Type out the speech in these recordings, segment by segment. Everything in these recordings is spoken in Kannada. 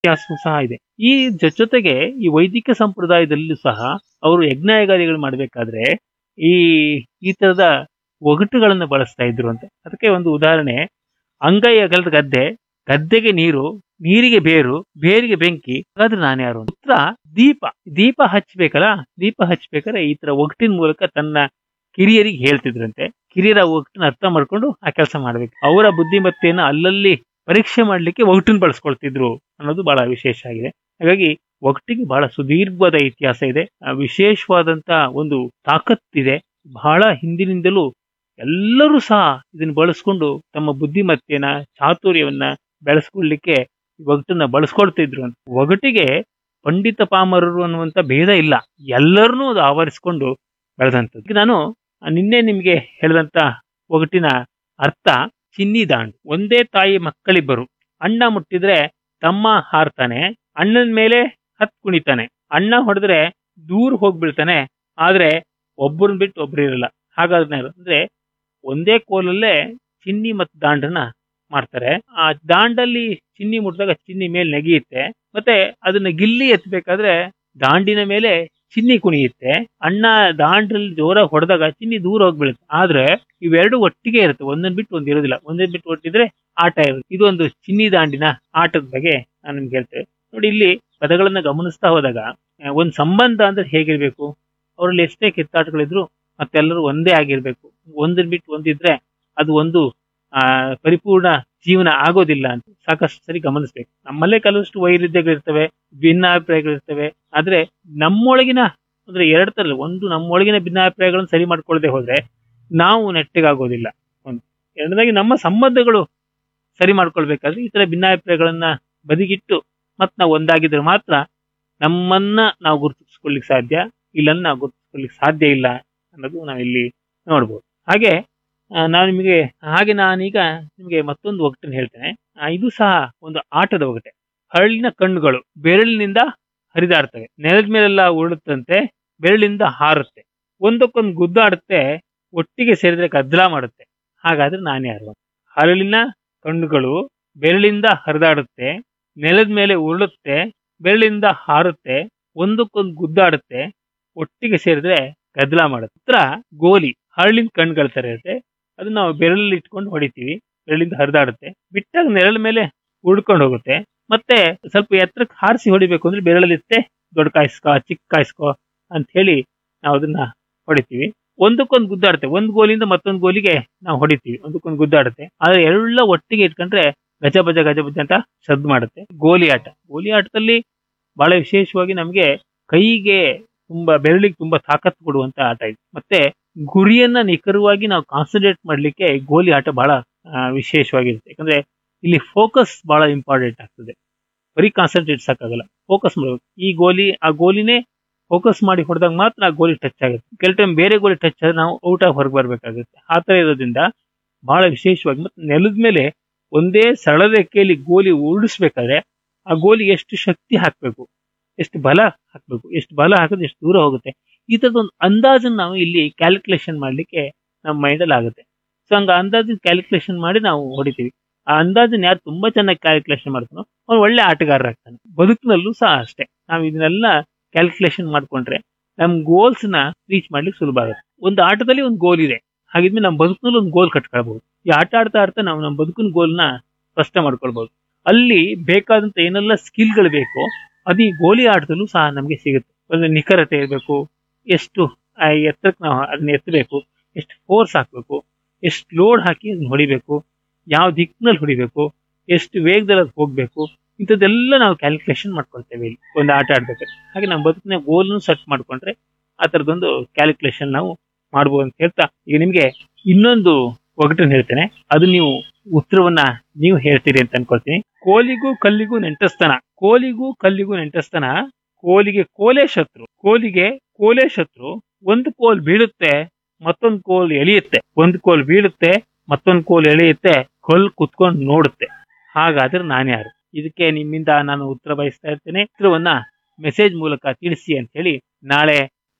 ವ್ಯತ್ಯಾಸವೂ ಸಹ ಇದೆ ಈ ಜೊ- ಜೊತೆಗೆ ಈ ವೈದಿಕ ಸಂಪ್ರದಾಯದಲ್ಲೂ ಸಹ ಅವರು ಯಜ್ಞಯಾಗಾದಿಗಳು ಮಾಡಬೇಕಾದ್ರೆ ಈ ಈ ತರದ ಒಗಟುಗಳನ್ನ ಬಳಸ್ತಾ ಇದ್ರು ಅಂತ ಅದಕ್ಕೆ ಒಂದು ಉದಾಹರಣೆ ಅಂಗೈ ಅಗಲದ ಗದ್ದೆ ಗದ್ದೆಗೆ ನೀರು ನೀರಿಗೆ ಬೇರು ಬೇರಿಗೆ ಬೆಂಕಿ ಹಾಗಾದ್ರೆ ನಾನು ಯಾರು ಉತ್ತರ ದೀಪ ದೀಪ ಹಚ್ಬೇಕಲ್ಲ ದೀಪ ಹಚ್ಬೇಕಾದ್ರೆ ಈ ತರ ಒಗಟಿನ ಮೂಲಕ ತನ್ನ ಕಿರಿಯರಿಗೆ ಹೇಳ್ತಿದ್ರಂತೆ ಕಿರಿಯರ ಒಗಟನ್ನ ಅರ್ಥ ಮಾಡ್ಕೊಂಡು ಆ ಕೆಲಸ ಮಾಡ್ಬೇಕು ಅವರ ಬುದ್ಧಿಮತ್ತೆಯನ್ನ ಅಲ್ಲಲ್ಲಿ ಪರೀಕ್ಷೆ ಮಾಡ್ಲಿಕ್ಕೆ ಒಗಟನ್ನ ಬಳಸ್ಕೊಳ್ತಿದ್ರು ಅನ್ನೋದು ಬಹಳ ವಿಶೇಷ ಆಗಿದೆ ಹಾಗಾಗಿ ಒಗಟಿಗೆ ಬಹಳ ಸುದೀರ್ಘವಾದ ಇತಿಹಾಸ ಇದೆ ಆ ವಿಶೇಷವಾದಂತ ಒಂದು ತಾಕತ್ತಿದೆ ಬಹಳ ಹಿಂದಿನಿಂದಲೂ ಎಲ್ಲರೂ ಸಹ ಇದನ್ನ ಬಳಸ್ಕೊಂಡು ತಮ್ಮ ಬುದ್ಧಿಮತ್ತೆನ ಚಾತುರ್ಯವನ್ನ ಬೆಳೆಸ್ಕೊಳ್ಳಿಕ್ಕೆ ಈ ಒಗಟನ್ನ ಬಳಸ್ಕೊಳ್ತಿದ್ರು ಅಂತ ಒಗಟಿಗೆ ಪಂಡಿತ ಪಾಮರರು ಅನ್ನುವಂತ ಭೇದ ಇಲ್ಲ ಎಲ್ಲರನ್ನೂ ಅದು ಆವರಿಸ್ಕೊಂಡು ಬೆಳೆದಂಥದ್ದು ಈಗ ನಾನು ಆ ನಿನ್ನೆ ನಿಮ್ಗೆ ಹೇಳಿದಂತ ಒಗಟಿನ ಅರ್ಥ ಚಿನ್ನಿ ದಾಂಡು ಒಂದೇ ತಾಯಿ ಮಕ್ಕಳಿಬ್ಬರು ಅಣ್ಣ ಮುಟ್ಟಿದ್ರೆ ತಮ್ಮ ಹಾರ್ತಾನೆ ಅಣ್ಣನ ಮೇಲೆ ಹತ್ ಕುಣಿತಾನೆ ಅಣ್ಣ ಹೊಡೆದ್ರೆ ದೂರ ಹೋಗ್ಬಿಡ್ತಾನೆ ಆದ್ರೆ ಒಬ್ಬರನ್ನ ಬಿಟ್ಟು ಒಬ್ರು ಇರಲ್ಲ ಹಾಗಾದ್ರೆ ಅಂದ್ರೆ ಒಂದೇ ಕೋಲಲ್ಲೇ ಚಿನ್ನಿ ಮತ್ತು ದಾಂಡನ್ನ ಮಾಡ್ತಾರೆ ಆ ದಾಂಡಲ್ಲಿ ಚಿನ್ನಿ ಮುಟ್ಟಿದಾಗ ಚಿನ್ನಿ ಮೇಲೆ ನೆಗೆಯುತ್ತೆ ಮತ್ತೆ ಅದನ್ನ ಗಿಲ್ಲಿ ಎತ್ತಬೇಕಾದ್ರೆ ದಾಂಡಿನ ಮೇಲೆ ಚಿನ್ನಿ ಕುಣಿಯುತ್ತೆ ಅಣ್ಣ ದಾಂಡ್ರಲ್ಲಿ ಜೋರಾಗಿ ಹೊಡೆದಾಗ ಚಿನ್ನಿ ದೂರ ಹೋಗ್ಬಿಡುತ್ತೆ ಆದ್ರೆ ಇವೆರಡು ಒಟ್ಟಿಗೆ ಇರುತ್ತೆ ಒಂದನ್ ಬಿಟ್ಟು ಒಂದ್ ಇರೋದಿಲ್ಲ ಒಂದನ್ ಬಿಟ್ಟು ಒಟ್ಟಿದ್ರೆ ಆಟ ಇರುತ್ತೆ ಇದು ಒಂದು ಚಿನ್ನಿ ದಾಂಡಿನ ಆಟದ ಬಗ್ಗೆ ನಾನು ನಿಮ್ಗೆ ಹೇಳ್ತೇವೆ ನೋಡಿ ಇಲ್ಲಿ ಪದಗಳನ್ನ ಗಮನಿಸ್ತಾ ಹೋದಾಗ ಆ, ಒಂದ್ ಸಂಬಂಧ ಅಂದ್ರೆ ಹೇಗಿರ್ಬೇಕು ಅವರಲ್ಲಿ ಎಷ್ಟೇ ಕಿತ್ತಾಟಗಳಿದ್ರು ಮತ್ತೆಲ್ಲರೂ ಒಂದೇ ಆಗಿರ್ಬೇಕು ಒಂದನ್ ಬಿಟ್ಟು ಒಂದಿದ್ರೆ ಅದು ಒಂದು ಆ ಪರಿಪೂರ್ಣ ಜೀವನ ಆಗೋದಿಲ್ಲ ಅಂತ ಸಾಕಷ್ಟು ಸರಿ ಗಮನಿಸ್ಬೇಕು ನಮ್ಮಲ್ಲೇ ಕೆಲವಷ್ಟು ವೈರುಧ್ಯಗಳಿರ್ತವೆ ಭಿನ್ನಾಭಿಪ್ರಾಯಗಳಿರ್ತವೆ ಆದ್ರೆ ನಮ್ಮೊಳಗಿನ ಅಂದ್ರೆ ಎರಡು ತರ ಒಂದು ನಮ್ಮೊಳಗಿನ ಭಿನ್ನಾಭಿಪ್ರಾಯಗಳನ್ನು ಸರಿ ಮಾಡ್ಕೊಳ್ಳದೆ ಹೋದ್ರೆ ನಾವು ನೆಟ್ಟಗಾಗೋದಿಲ್ಲ ಒಂದು ಎರಡನೇದಾಗಿ ನಮ್ಮ ಸಂಬಂಧಗಳು ಸರಿ ಮಾಡ್ಕೊಳ್ಬೇಕಾದ್ರೆ ಈ ತರ ಭಿನ್ನಾಭಿಪ್ರಾಯಗಳನ್ನ ಬದಿಗಿಟ್ಟು ಮತ್ ನಾವು ಒಂದಾಗಿದ್ರೆ ಮಾತ್ರ ನಮ್ಮನ್ನ ನಾವು ಗುರುತಿಸ್ಕೊಳ್ಳಿಕ್ ಸಾಧ್ಯ ಇಲ್ಲನ್ನ ನಾವು ಗುರುತಿಸ್ಕೊಳ್ಳಿಕ್ ಸಾಧ್ಯ ಇಲ್ಲ ಅನ್ನೋದು ನಾವಿಲ್ಲಿ ನೋಡ್ಬೋದು ಹಾಗೆ ಆ, ನಾನು ನಿಮಗೆ ಹಾಗೆ ನಾನೀಗ ನಿಮಗೆ ಮತ್ತೊಂದು ಒಗಟನ್ನು ಹೇಳ್ತೇನೆ ಆ, ಇದು ಸಹ ಒಂದು ಆಟದ ಒಗಟೆ ಹರಳಿನ ಕಣ್ಣುಗಳು ಬೆರಳಿನಿಂದ ಹರಿದಾಡ್ತವೆ ನೆಲದ ಮೇಲೆಲ್ಲ ಉರುಳುತ್ತಂತೆ ಬೆರಳಿಂದ ಹಾರುತ್ತೆ ಒಂದಕ್ಕೊಂದು ಗುದ್ದಾಡುತ್ತೆ ಒಟ್ಟಿಗೆ ಸೇರಿದ್ರೆ ಗದ್ದಲ ಮಾಡುತ್ತೆ ಹಾಗಾದ್ರೆ ನಾನು ಯಾರು ಹರಳಿನ ಕಣ್ಣುಗಳು ಬೆರಳಿಂದ ಹರಿದಾಡುತ್ತೆ ನೆಲದ ಮೇಲೆ ಉರುಳುತ್ತೆ ಬೆರಳಿಂದ ಹಾರುತ್ತೆ ಒಂದಕ್ಕೊಂದು ಗುದ್ದಾಡುತ್ತೆ ಒಟ್ಟಿಗೆ ಸೇರಿದ್ರೆ ಗದ್ದಲ ಮಾಡುತ್ತೆ ಉತ್ತರ ಗೋಲಿ ಹರಳಿನ ಕಣ್ಗಳ ತರ ಇರುತ್ತೆ ಅದನ್ನ ನಾವು ಬೆರಳಲ್ಲಿ ಇಟ್ಕೊಂಡು ಹೊಡಿತೀವಿ ಬೆರಳಿಂದ ಹರಿದಾಡುತ್ತೆ ಬಿಟ್ಟಾಗ ನೆರಳ ಮೇಲೆ ಉಳ್ಕೊಂಡು ಹೋಗುತ್ತೆ ಮತ್ತೆ ಸ್ವಲ್ಪ ಎತ್ತರಕ್ಕೆ ಹಾರಿಸಿ ಹೊಡಿಬೇಕು ಅಂದ್ರೆ ಬೆರಳಲ್ಲಿ ಇತ್ತೆ ದೊಡ್ಡ ಕಾಯಿಸ್ಕೋ ಚಿಕ್ಕ ಕಾಯಿಸ್ಕೋ ಅಂತ ಹೇಳಿ ನಾವು ಅದನ್ನ ಹೊಡಿತೀವಿ ಒಂದಕ್ಕೊಂದು ಗುದ್ದಾಡುತ್ತೆ ಒಂದ್ ಗೋಲಿಂದ ಮತ್ತೊಂದು ಗೋಲಿಗೆ ನಾವು ಹೊಡಿತೀವಿ ಒಂದಕ್ಕೊಂದು ಗುದ್ದಾಡುತ್ತೆ ಆದ್ರೆ ಎಲ್ಲ ಒಟ್ಟಿಗೆ ಇಟ್ಕೊಂಡ್ರೆ ಗಜ ಬಜ ಗಜ ಬಜ ಅಂತ ಸದ್ದು ಮಾಡುತ್ತೆ ಗೋಲಿ ಆಟ ಗೋಲಿ ಆಟದಲ್ಲಿ ಬಹಳ ವಿಶೇಷವಾಗಿ ನಮಗೆ ಕೈಗೆ ತುಂಬಾ ಬೆರಳಿಗೆ ತುಂಬಾ ತಾಕತ್ತು ಕೊಡುವಂತ ಆಟ ಇದು ಮತ್ತೆ ಗುರಿಯನ್ನ ನಿಖರವಾಗಿ ನಾವು ಕಾನ್ಸಂಟ್ರೇಟ್ ಮಾಡ್ಲಿಕ್ಕೆ ಗೋಲಿ ಆಟ ಬಹಳ ಆ, ವಿಶೇಷವಾಗಿರುತ್ತೆ ಯಾಕಂದ್ರೆ ಇಲ್ಲಿ ಫೋಕಸ್ ಬಹಳ ಇಂಪಾರ್ಟೆಂಟ್ ಆಗ್ತದೆ ಬರೀ ಕಾನ್ಸಂಟ್ರೇಟ್ ಸಾಕಾಗಲ್ಲ ಫೋಕಸ್ ಮಾಡಬೇಕು ಈ ಗೋಲಿ ಆ ಗೋಲಿನೇ ಫೋಕಸ್ ಮಾಡಿ ಹೊಡೆದಾಗ ಮಾತ್ರ ಆ ಗೋಲಿ ಟಚ್ ಆಗುತ್ತೆ ಕೆಲವು ಟೈಮ್ ಬೇರೆ ಗೋಲಿ ಟಚ್ ಆದ್ರೆ ನಾವು ಔಟ್ ಆಗಿ ಹೊರಗೆ ಬರ್ಬೇಕಾಗುತ್ತೆ ಆ ತರ ಇರೋದ್ರಿಂದ ಬಹಳ ವಿಶೇಷವಾಗಿ ಮತ್ತೆ ನೆಲದ ಮೇಲೆ ಒಂದೇ ಸರಳ ರೇಖೆಯಲ್ಲಿ ಗೋಲಿ ಉರುಳಿಸ್ಬೇಕಾದ್ರೆ ಆ ಗೋಲಿಗೆ ಎಷ್ಟು ಶಕ್ತಿ ಹಾಕಬೇಕು ಎಷ್ಟು ಬಲ ಹಾಕಬೇಕು ಎಷ್ಟು ಬಲ ಹಾಕಿದ್ರೆ ಎಷ್ಟು ದೂರ ಹೋಗುತ್ತೆ ಈ ತರದ ಒಂದು ಅಂದಾಜನ್ನು ನಾವು ಇಲ್ಲಿ ಕ್ಯಾಲ್ಕುಲೇಷನ್ ಮಾಡ್ಲಿಕ್ಕೆ ನಮ್ಮ ಮೈಂಡಲ್ಲಿ ಆಗುತ್ತೆ ಸೊ ಹಂಗ ಅಂದಾಜಿನ ಕ್ಯಾಲ್ಕುಲೇಷನ್ ಮಾಡಿ ನಾವು ಹೊಡಿತೀವಿ ಆ ಅಂದಾಜನ್ನ ಯಾರು ತುಂಬಾ ಚೆನ್ನಾಗಿ ಕ್ಯಾಲ್ಕುಲೇಷನ್ ಮಾಡ್ತಾನೋ ಅವ್ನು ಒಳ್ಳೆ ಆಟಗಾರ ಆಗ್ತಾನೆ ಬದುಕಿನಲ್ಲೂ ಸಹ ಅಷ್ಟೇ ನಾವು ಇದನ್ನೆಲ್ಲ ಕ್ಯಾಲ್ಕುಲೇಷನ್ ಮಾಡ್ಕೊಂಡ್ರೆ ನಮ್ ಗೋಲ್ಸ್ ನ ರೀಚ್ ಮಾಡ್ಲಿಕ್ಕೆ ಸುಲಭ ಆಗುತ್ತೆ ಒಂದು ಆಟದಲ್ಲಿ ಒಂದು ಗೋಲ್ ಇದೆ ಹಾಗಿದ್ಮೇಲೆ ನಮ್ಮ ಬದುಕಿನಲ್ಲಿ ಒಂದು ಗೋಲ್ ಕಟ್ಕೊಳ್ಬಹುದು ಈ ಆಟ ಆಡ್ತಾ ಆಡ್ತಾ ನಾವು ನಮ್ಮ ಬದುಕಿನ ಗೋಲ್ನ ಸ್ಪಷ್ಟ ಮಾಡ್ಕೊಳ್ಬಹುದು ಅಲ್ಲಿ ಬೇಕಾದಂತ ಏನೆಲ್ಲ ಸ್ಕಿಲ್ಗಳು ಬೇಕೋ ಅದು ಈ ಗೋಲಿ ಆಟದಲ್ಲೂ ಸಹ ನಮಗೆ ಸಿಗುತ್ತೆ ಒಂದು ನಿಖರತೆ ಇರಬೇಕು ಎಷ್ಟು ಆ ಎತ್ತರಕ್ಕೆ ನಾವು ಅದನ್ನ ಎತ್ತಬೇಕು ಎಷ್ಟು ಫೋರ್ಸ್ ಹಾಕಬೇಕು ಎಷ್ಟು ಲೋಡ್ ಹಾಕಿ ಅದನ್ನ ಹೊಡಿಬೇಕು ಯಾವ ದಿಕ್ಕಿನಲ್ಲಿ ಹೊಡಿಬೇಕು ಎಷ್ಟು ವೇಗದಲ್ಲಿ ಅದು ಹೋಗ್ಬೇಕು ಇಂಥದ್ದೆಲ್ಲ ನಾವು ಕ್ಯಾಲ್ಕುಲೇಷನ್ ಮಾಡ್ಕೊಳ್ತೇವೆ ಇಲ್ಲಿ ಒಂದು ಆಟ ಆಡ್ಬೇಕಾದ್ರೆ ಹಾಗೆ ನಮ್ಮ ಬದುಕಿನ ಗೋಲ್ನು ಸೆಟ್ ಮಾಡ್ಕೊಂಡ್ರೆ ಆ ಥರದೊಂದು ಕ್ಯಾಲ್ಕುಲೇಷನ್ ನಾವು ಮಾಡ್ಬೋದು ಅಂತ ಹೇಳ್ತಾ ಈಗ ನಿಮ್ಗೆ ಇನ್ನೊಂದು ಒಗಟನ್ನು ಹೇಳ್ತೇನೆ ಅದು ನೀವು ಉತ್ತರವನ್ನ ನೀವು ಹೇಳ್ತೀರಿ ಅಂತ ಅನ್ಕೊಳ್ತೀನಿ ಕೋಲಿಗೂ ಕಲ್ಲಿಗೂ ನೆಂಟಸ್ತನ ಕೋಲಿಗೂ ಕಲ್ಲಿಗೂ ನೆಂಟಸ್ತನ ಕೋಲಿಗೆ ಕೋಲೆ ಶತ್ರು ಕೋಲಿಗೆ ಕೋಲೆ ಶತ್ರು ಒಂದು ಕೋಲ್ ಬೀಳುತ್ತೆ ಮತ್ತೊಂದು ಕೋಲ್ ಎಳೆಯುತ್ತೆ ಒಂದು ಕೋಲ್ ಬೀಳುತ್ತೆ ಮತ್ತೊಂದು ಕೋಲ್ ಎಳೆಯುತ್ತೆ ಕೋಲ್ ಕುತ್ಕೊಂಡು ನೋಡುತ್ತೆ ಹಾಗಾದ್ರೆ ನಾನ್ಯಾರು ಇದಕ್ಕೆ ನಿಮ್ಮಿಂದ ನಾನು ಉತ್ತರ ಬಯಸ್ತಾ ಇರ್ತೇನೆ ಉತ್ತರವನ್ನ ಮೆಸೇಜ್ ಮೂಲಕ ತಿಳಿಸಿ ಅಂತ ಹೇಳಿ ನಾಳೆ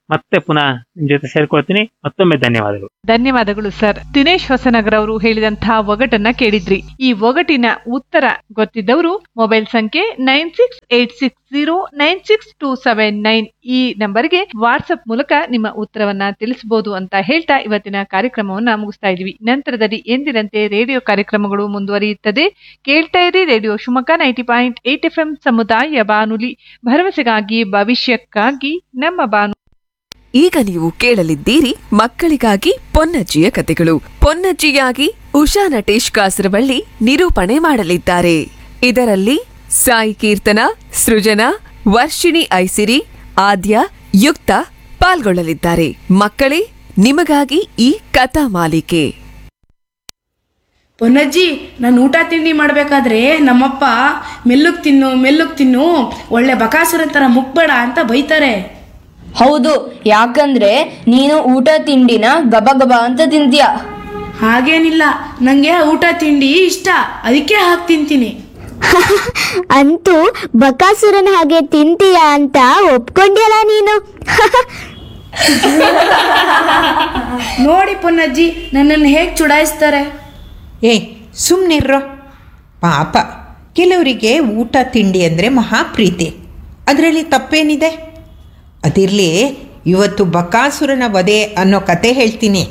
ಮತ್ತೆ ಪುನಃ ನಿಮ್ ಜೊತೆ ಸೇರ್ಕೊಳ್ತೀನಿ ಮತ್ತೊಮ್ಮೆ ಧನ್ಯವಾದಗಳು ಧನ್ಯವಾದಗಳು ಸರ್ ದಿನೇಶ್ ಹೊಸನಗರ್ ಅವರು ಹೇಳಿದಂತಹ ಒಗಟನ್ನ ಕೇಳಿದ್ರಿ ಈ ಒಗಟಿನ ಉತ್ತರ ಗೊತ್ತಿದ್ದವರು ಮೊಬೈಲ್ ಸಂಖ್ಯೆ nine six eight six zero nine six two seven nine ಈ ನಂಬರ್ಗೆ ವಾಟ್ಸ್ಆಪ್ ಮೂಲಕ ನಿಮ್ಮ ಉತ್ತರವನ್ನ ತಿಳಿಸಬಹುದು ಅಂತ ಹೇಳ್ತಾ ಇವತ್ತಿನ ಕಾರ್ಯಕ್ರಮವನ್ನ ಮುಗಿಸ್ತಾ ಇದೀವಿ ನಂತರದಲ್ಲಿ ಎಂದಿನಂತೆ ರೇಡಿಯೋ ಕಾರ್ಯಕ್ರಮಗಳು ಮುಂದುವರಿಯುತ್ತದೆ ಕೇಳ್ತಾ ಇರಿ radio Shivamogga ninety point eight F ಸಮುದಾಯ ಬಾನುಲಿ ಭರವಸೆಗಾಗಿ ಭವಿಷ್ಯಕ್ಕಾಗಿ ನಮ್ಮ ಬಾನು ಈಗ ನೀವು ಕೇಳಲಿದ್ದೀರಿ ಮಕ್ಕಳಿಗಾಗಿ ಪೊನ್ನಜ್ಜಿಯ ಕತೆಗಳು ಪೊನ್ನಜ್ಜಿಯಾಗಿ ಉಷಾ ನಟೇಶ್ ಕಾಸರವಳ್ಳಿ ನಿರೂಪಣೆ ಮಾಡಲಿದ್ದಾರೆ ಇದರಲ್ಲಿ ಸಾಯಿ ಕೀರ್ತನ ಸೃಜನಾ ವರ್ಷಿಣಿ ಐಸಿರಿ ಆದ್ಯ ಯುಕ್ತ ಪಾಲ್ಗೊಳ್ಳಲಿದ್ದಾರೆ ಮಕ್ಕಳೇ ನಿಮಗಾಗಿ ಈ ಕಥಾ ಮಾಲಿಕೆ ಪೊನ್ನಜ್ಜಿ ನಾನು ಊಟ ತಿಂಡಿ ಮಾಡಬೇಕಾದ್ರೆ ನಮ್ಮಪ್ಪ ಮೆಲ್ಲುಗ್ ತಿನ್ನು ಮೆಲ್ಲುಗ್ ತಿನ್ನು ಒಳ್ಳೆ ಬಕಾಸುರ ಥರ ಮುಕ್ಬೇಡ ಅಂತ ಬೈತಾರೆ ಹೌದು ಯಾಕಂದ್ರೆ ನೀನು ಊಟ ತಿಂಡಿನ ಗಬ ಗಬ ಅಂತ ತಿಂತೀಯ ಹಾಗೇನಿಲ್ಲ ನನಗೆ ಊಟ ತಿಂಡಿ ಇಷ್ಟ ಅದಕ್ಕೆ ಹಾಕಿ ತಿಂತೀನಿ ಅಂತೂ ಬಕಾಸುರನ ಹಾಗೆ ತಿಂತೀಯ ಅಂತ ಒಪ್ಕೊಂಡ್ಯಲ್ಲ ನೀನು ನೋಡಿ ಪೊನ್ನಜ್ಜಿ ನನ್ನನ್ನು ಹೇಗೆ ಚುಡಾಯಿಸ್ತಾರೆ ಏ ಸುಮ್ಮನಿರ್ರೋ ಪಾಪ ಕೆಲವರಿಗೆ ಊಟ ತಿಂಡಿ ಅಂದರೆ ಮಹಾಪ್ರೀತಿ ಅದರಲ್ಲಿ ತಪ್ಪೇನಿದೆ ಅದಿರಲಿ ಇವತ್ತು ಬಕಾಸುರನ ವಧೆ ಅನ್ನೋ ಕತೆ ಹೇಳ್ತೀನಿ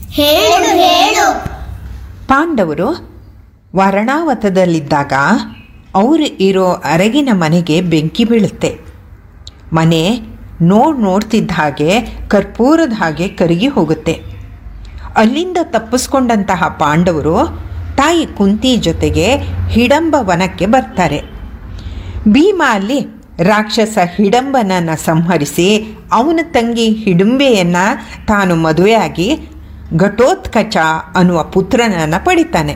ಪಾಂಡವರು ವರಣಾವತದಲ್ಲಿದ್ದಾಗ ಅವರು ಇರೋ ಅರಗಿನ ಮನೆಗೆ ಬೆಂಕಿ ಬೀಳುತ್ತೆ ಮನೆ ನೋಡ್ ನೋಡ್ತಿದ್ದ ಹಾಗೆ ಕರ್ಪೂರದ ಹಾಗೆ ಕರಗಿ ಹೋಗುತ್ತೆ ಅಲ್ಲಿಂದ ತಪ್ಪಿಸ್ಕೊಂಡಂತಹ ಪಾಂಡವರು ತಾಯಿ ಕುಂತಿ ಜೊತೆಗೆ ಹಿಡಂಬ ವನಕ್ಕೆ ಬರ್ತಾರೆ ಭೀಮ ಅಲ್ಲಿ ರಾಕ್ಷಸ ಹಿಡಂಬನನ್ನು ಸಂಹರಿಸಿ ಅವನ ತಂಗಿ ಹಿಡುಂಬೆಯನ್ನು ತಾನು ಮದುವೆಯಾಗಿ ಘಟೋತ್ಕಚ ಅನ್ನುವ ಪುತ್ರನನ್ನು ಪಡಿತಾನೆ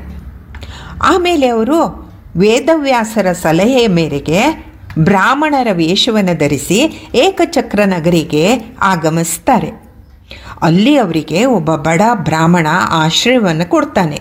ಆಮೇಲೆ ಅವರು ವೇದವ್ಯಾಸರ ಸಲಹೆಯ ಮೇರೆಗೆ ಬ್ರಾಹ್ಮಣರ ವೇಷವನ್ನು ಧರಿಸಿ ಏಕಚಕ್ರ ನಗರಿಗೆ ಆಗಮಿಸ್ತಾರೆ ಅಲ್ಲಿ ಅವರಿಗೆ ಒಬ್ಬ ಬಡ ಬ್ರಾಹ್ಮಣ ಆಶ್ರಯವನ್ನು ಕೊಡ್ತಾನೆ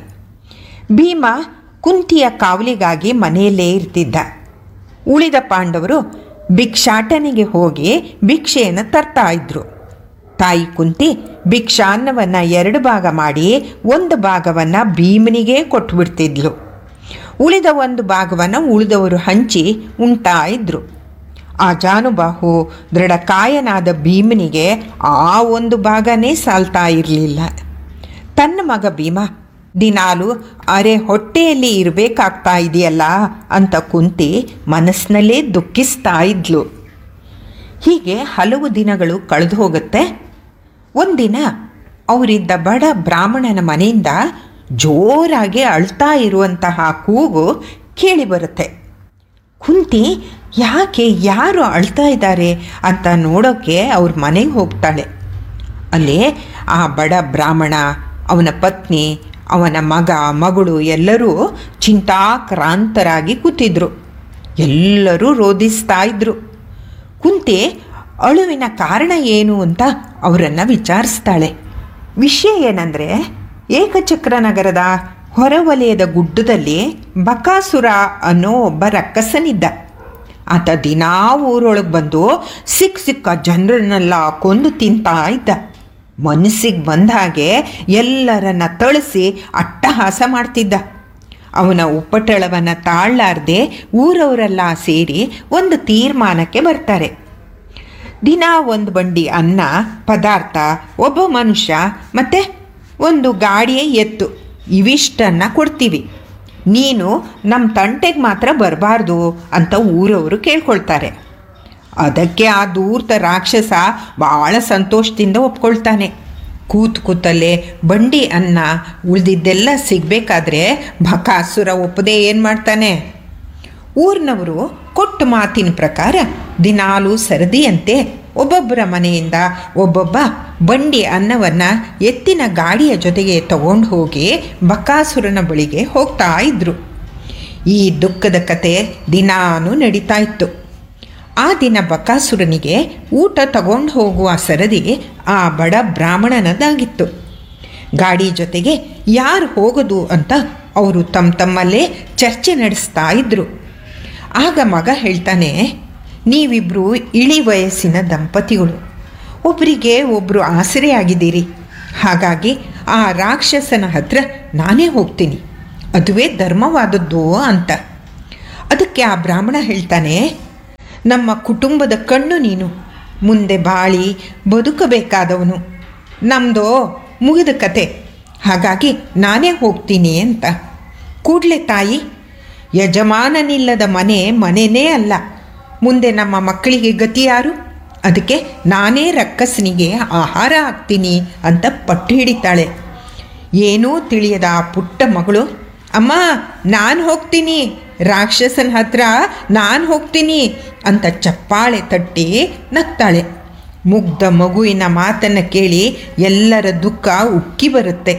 ಭೀಮ ಕುಂತಿಯ ಕಾವಲಿಗಾಗಿ ಮನೆಯಲ್ಲೇ ಇರ್ತಿದ್ದ ಉಳಿದ ಪಾಂಡವರು ಭಿಕ್ಷಾಟನೆಗೆ ಹೋಗಿ ಭಿಕ್ಷೆಯನ್ನು ತರ್ತಾ ಇದ್ರು ತಾಯಿ ಕುಂತಿ ಭಿಕ್ಷಾನ್ನವನ್ನು ಎರಡು ಭಾಗ ಮಾಡಿ ಒಂದು ಭಾಗವನ್ನು ಭೀಮನಿಗೆ ಕೊಟ್ಬಿಡ್ತಿದ್ಲು ಉಳಿದ ಒಂದು ಭಾಗವನ್ನು ಉಳಿದವರು ಹಂಚಿ ಉಣ್ತಾ ಇದ್ರು ಆ ಜಾನುಬಾಹು ದೃಢಕಾಯನಾದ ಭೀಮನಿಗೆ ಆ ಒಂದು ಭಾಗನೇ ಸಾಲ್ತಾ ಇರಲಿಲ್ಲ ತನ್ನ ಮಗ ಭೀಮ ದಿನಾಲು ಅರೆ ಹೊಟ್ಟೆಯಲ್ಲಿ ಇರಬೇಕಾಗ್ತಾ ಇದೆಯಲ್ಲ ಅಂತ ಕುಂತಿ ಮನಸ್ಸಿನಲ್ಲೇ ದುಃಖಿಸ್ತಾ ಇದ್ಲು ಹೀಗೆ ಹಲವು ದಿನಗಳು ಕಳೆದು ಹೋಗುತ್ತೆ ಒಂದಿನ ಅವರಿದ್ದ ಬಡ ಬ್ರಾಹ್ಮಣನ ಮನೆಯಿಂದ ಜೋರಾಗಿ ಅಳ್ತಾ ಇರುವಂತಹ ಕೂಗು ಕೇಳಿ ಬರುತ್ತೆ ಕುಂತಿ ಯಾಕೆ ಯಾರು ಅಳ್ತಾ ಇದ್ದಾರೆ ಅಂತ ನೋಡೋಕ್ಕೆ ಅವ್ರ ಮನೆಗೆ ಹೋಗ್ತಾಳೆ ಅಲ್ಲಿ ಆ ಬಡ ಬ್ರಾಹ್ಮಣ ಅವನ ಪತ್ನಿ ಅವನ ಮಗ ಮಗಳು ಎಲ್ಲರೂ ಚಿಂತಾಕ್ರಾಂತರಾಗಿ ಕೂತಿದ್ರು ಎಲ್ಲರೂ ರೋಧಿಸ್ತಾ ಇದ್ರು ಕುಂತಿ ಅಳುವಿನ ಕಾರಣ ಏನು ಅಂತ ಅವರನ್ನು ವಿಚಾರಿಸ್ತಾಳೆ ವಿಷಯ ಏನಂದರೆ ಏಕಚಕ್ರ ನಗರದ ಹೊರವಲಯದ ಗುಡ್ಡದಲ್ಲಿ ಬಕಾಸುರ ಅನ್ನೋ ಒಬ್ಬ ರಕ್ಕಸನಿದ್ದ ಆತ ದಿನಾ ಊರೊಳಗೆ ಬಂದು ಸಿಕ್ಕ ಸಿಕ್ಕ ಜನರನ್ನೆಲ್ಲ ಕೊಂದು ತಿಂತಾ ಇದ್ದ ಮನಸ್ಸಿಗೆ ಬಂದ ಹಾಗೆ ಎಲ್ಲರನ್ನ ತಳಿಸಿ ಅಟ್ಟಹಾಸ ಮಾಡ್ತಿದ್ದ ಅವನ ಉಪ್ಪಟಳವನ್ನು ತಾಳಲಾರ್ದೆ ಊರವರೆಲ್ಲ ಸೇರಿ ಒಂದು ತೀರ್ಮಾನಕ್ಕೆ ಬರ್ತಾರೆ ದಿನ ಒಂದು ಬಂಡಿ ಅನ್ನ ಪದಾರ್ಥ ಒಬ್ಬ ಮನುಷ್ಯ ಮತ್ತು ಒಂದು ಗಾಡಿಯ ಎತ್ತು ಇವಿಷ್ಟನ್ನು ಕೊಡ್ತೀವಿ ನೀನು ನಮ್ಮ ತಂಟೆಗೆ ಮಾತ್ರ ಬರಬಾರ್ದು ಅಂತ ಊರವರು ಕೇಳ್ಕೊಳ್ತಾರೆ ಅದಕ್ಕೆ ಆ ದೂರ್ತ ರಾಕ್ಷಸ ಭಾಳ ಸಂತೋಷದಿಂದ ಒಪ್ಕೊಳ್ತಾನೆ ಕೂತ್ ಕೂತಲ್ಲೇ ಬಂಡಿ ಅನ್ನ ಉಳಿದಿದ್ದೆಲ್ಲ ಸಿಗಬೇಕಾದ್ರೆ ಬಕಾಸುರ ಒಪ್ಪದೆ ಏನು ಮಾಡ್ತಾನೆ ಊರಿನವರು ಕೊಟ್ಟ ಮಾತಿನ ಪ್ರಕಾರ ದಿನಾಲೂ ಸರದಿಯಂತೆ ಒಬ್ಬೊಬ್ಬರ ಮನೆಯಿಂದ ಒಬ್ಬೊಬ್ಬ ಬಂಡಿ ಅನ್ನವನ್ನು ಎತ್ತಿನ ಗಾಡಿಯ ಜೊತೆಗೆ ತಗೊಂಡು ಹೋಗಿ ಬಕಾಸುರನ ಬಳಿಗೆ ಹೋಗ್ತಾ ಇದ್ರು ಈ ದುಃಖದ ಕತೆ ದಿನಾನೂ ನಡೀತಾ ಇತ್ತು ಆ ದಿನ ಬಕಾಸುರನಿಗೆ ಊಟ ತಗೊಂಡು ಹೋಗುವ ಸರದಿ ಆ ಬಡ ಬ್ರಾಹ್ಮಣನದಾಗಿತ್ತು ಗಾಡಿ ಜೊತೆಗೆ ಯಾರು ಹೋಗೋದು ಅಂತ ಅವರು ತಮ್ಮ ತಮ್ಮಲ್ಲೇ ಚರ್ಚೆ ನಡೆಸ್ತಾ ಇದ್ರು ಆಗ ಮಗ ಹೇಳ್ತಾನೆ ನೀವಿಬ್ಬರು ಇಳಿ ವಯಸ್ಸಿನ ದಂಪತಿಗಳು ಒಬ್ಬರಿಗೆ ಒಬ್ಬರು ಆಸರೆಯಾಗಿದ್ದೀರಿ ಹಾಗಾಗಿ ಆ ರಾಕ್ಷಸನ ಹತ್ರ ನಾನೇ ಹೋಗ್ತೀನಿ ಅದುವೇ ಧರ್ಮವಾದದ್ದು ಅಂತ ಅದಕ್ಕೆ ಆ ಬ್ರಾಹ್ಮಣ ಹೇಳ್ತಾನೆ ನಮ್ಮ ಕುಟುಂಬದ ಕಣ್ಣು ನೀನು ಮುಂದೆ ಬಾಳಿ ಬದುಕಬೇಕಾದವನು ನಮ್ಮದು ಮುಗಿದ ಕತೆ ಹಾಗಾಗಿ ನಾನೇ ಹೋಗ್ತೀನಿ ಅಂತ ಕೂಡಲೇ ತಾಯಿ ಯಜಮಾನನಿಲ್ಲದ ಮನೆ ಮನೆನೇ ಅಲ್ಲ ಮುಂದೆ ನಮ್ಮ ಮಕ್ಕಳಿಗೆ ಗತಿ ಯಾರು ಅದಕ್ಕೆ ನಾನೇ ರಕ್ಕಸನಿಗೆ ಆಹಾರ ಹಾಕ್ತೀನಿ ಅಂತ ಪಟ್ಟು ಹಿಡಿತಾಳೆ ಏನೂ ತಿಳಿಯದ ಆ ಪುಟ್ಟ ಮಗಳು ಅಮ್ಮ ನಾನು ಹೋಗ್ತೀನಿ ರಾಕ್ಷಸನ ಹತ್ರ ನಾನು ಹೋಗ್ತೀನಿ ಅಂತ ಚಪ್ಪಾಳೆ ತಟ್ಟಿ ನಗ್ತಾಳೆ ಮುಗ್ಧ ಮಗುವಿನ ಮಾತನ್ನು ಕೇಳಿ ಎಲ್ಲರ ದುಃಖ ಉಕ್ಕಿ ಬರುತ್ತೆ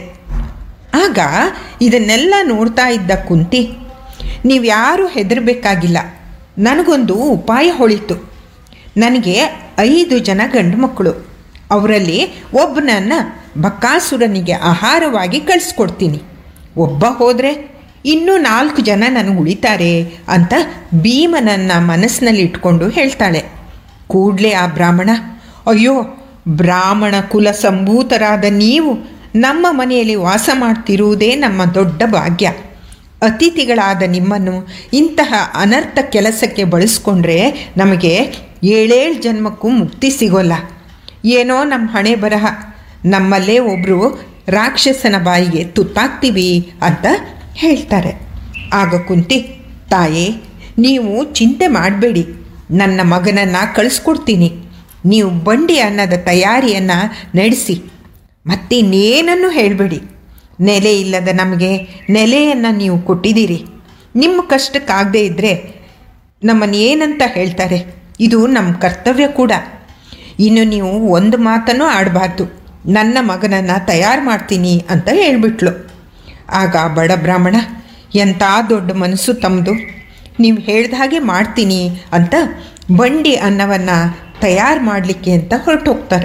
ಆಗ ಇದನ್ನೆಲ್ಲ ನೋಡ್ತಾ ಇದ್ದ ಕುಂತಿ ನೀವ್ಯಾರೂ ಹೆದರಬೇಕಾಗಿಲ್ಲ ನನಗೊಂದು ಉಪಾಯ ಹೊಳಿತು ನನಗೆ ಐದು ಜನ ಗಂಡು ಮಕ್ಕಳು ಅವರಲ್ಲಿ ಒಬ್ಬನನ್ನು ಬಕಾಸುರನಿಗೆ ಆಹಾರವಾಗಿ ಕಳಿಸ್ಕೊಡ್ತೀನಿ ಒಬ್ಬ ಹೋದರೆ ಇನ್ನೂ ನಾಲ್ಕು ಜನ ನನಗೆ ಉಳಿತಾರೆ ಅಂತ ಭೀಮನನ್ನ ಮನಸ್ಸಿನಲ್ಲಿ ಇಟ್ಕೊಂಡು ಹೇಳ್ತಾಳೆ ಕೂಡಲೇ ಆ ಬ್ರಾಹ್ಮಣ ಅಯ್ಯೋ ಬ್ರಾಹ್ಮಣ ಕುಲ ಸಂಭೂತರಾದ ನೀವು ನಮ್ಮ ಮನೆಯಲ್ಲಿ ವಾಸ ಮಾಡ್ತಿರುವುದೇ ನಮ್ಮ ದೊಡ್ಡ ಭಾಗ್ಯ ಅತಿಥಿಗಳಾದ ನಿಮ್ಮನ್ನು ಇಂತಹ ಅನರ್ಥ ಕೆಲಸಕ್ಕೆ ಬಳಸ್ಕೊಂಡ್ರೆ ನಮಗೆ ಏಳೇಳು ಜನ್ಮಕ್ಕೂ ಮುಕ್ತಿ ಸಿಗೋಲ್ಲ ಏನೋ ನಮ್ಮ ಹಣೆ ಬರಹ ನಮ್ಮಲ್ಲೇ ಒಬ್ಬರು ರಾಕ್ಷಸನ ಬಾಯಿಗೆ ತುತ್ತಾಗ್ತೀವಿ ಅಂತ ಹೇಳ್ತಾರೆ ಆಗ ಕುಂತಿ ತಾಯೇ ನೀವು ಚಿಂತೆ ಮಾಡಬೇಡಿ ನನ್ನ ಮಗನನ್ನು ಕಳಿಸ್ಕೊಡ್ತೀನಿ ನೀವು ಬಂಡಿ ಅನ್ನದ ತಯಾರಿಯನ್ನು ನಡೆಸಿ ಮತ್ತಿನ್ನೇನನ್ನು ಹೇಳಬೇಡಿ ನೆಲೆ ಇಲ್ಲದ ನಮಗೆ ನೆಲೆಯನ್ನು ನೀವು ಕೊಟ್ಟಿದ್ದೀರಿ ನಿಮ್ಮ ಕಷ್ಟಕ್ಕಾಗದೇ ಇದ್ದರೆ ನಮ್ಮನ್ನು ಏನಂತ ಹೇಳ್ತಾರೆ ಇದು ನಮ್ಮ ಕರ್ತವ್ಯ ಕೂಡ ಇನ್ನು ನೀವು ಒಂದು ಮಾತನ್ನು ಆಡಬಾರ್ದು ನನ್ನ ಮಗನನ್ನು ತಯಾರು ಮಾಡ್ತೀನಿ ಅಂತ ಹೇಳಿಬಿಟ್ಲು ಆಗ ಆ ಬಡ ಬ್ರಾಹ್ಮಣ ಎಂಥ ದೊಡ್ಡ ಮನಸ್ಸು ತಮ್ಮದು ನೀವು ಹೇಳ್ದ ಹಾಗೆ ಮಾಡ್ತೀನಿ ಅಂತ ಬಂಡಿ ಅನ್ನವನ್ನು ತಯಾರು ಮಾಡಲಿಕ್ಕೆ ಅಂತ ಹೊರಟೋಗ್ತಾರೆ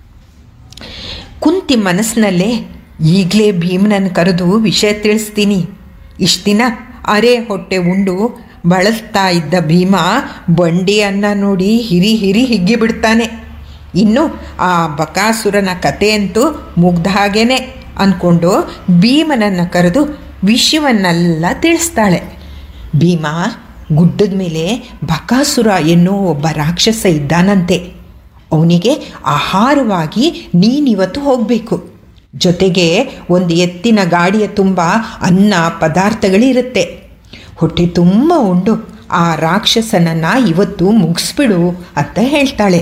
ಕುಂತಿ ಮನಸ್ಸಿನಲ್ಲೇ ಈಗಲೇ ಭೀಮನನ್ನು ಕರೆದು ವಿಷಯ ತಿಳಿಸ್ತೀನಿ ಇಷ್ಟು ದಿನ ಅರೆ ಹೊಟ್ಟೆ ಉಂಡು ಬಳಸ್ತಾ ಇದ್ದ ಭೀಮ ಬಂಡಿ ಅನ್ನ ನೋಡಿ ಹಿರಿ ಹಿರಿ ಹಿಗ್ಗಿ ಬಿಡ್ತಾನೆ ಇನ್ನು ಆ ಬಕಾಸುರನ ಕಥೆಯಂತೂ ಮುಗ್ದ ಹಾಗೇನೆ ಅಂದ್ಕೊಂಡು ಭೀಮನನ್ನು ಕರೆದು ವಿಷಯವನ್ನೆಲ್ಲ ತಿಳಿಸ್ತಾಳೆ ಭೀಮ ಗುಡ್ಡದ ಮೇಲೆ ಬಕಾಸುರ ಎನ್ನೋ ಒಬ್ಬ ರಾಕ್ಷಸ ಇದ್ದಾನಂತೆ ಅವನಿಗೆ ಆಹಾರವಾಗಿ ನೀನಿವತ್ತು ಹೋಗಬೇಕು ಜೊತೆಗೆ ಒಂದು ಎತ್ತಿನ ಗಾಡಿಯ ತುಂಬ ಅನ್ನ ಪದಾರ್ಥಗಳಿರುತ್ತೆ ಹೊಟ್ಟೆ ತುಂಬ ಉಂಡು ಆ ರಾಕ್ಷಸನನ್ನು ಇವತ್ತು ಮುಗಿಸ್ಬಿಡು ಅಂತ ಹೇಳ್ತಾಳೆ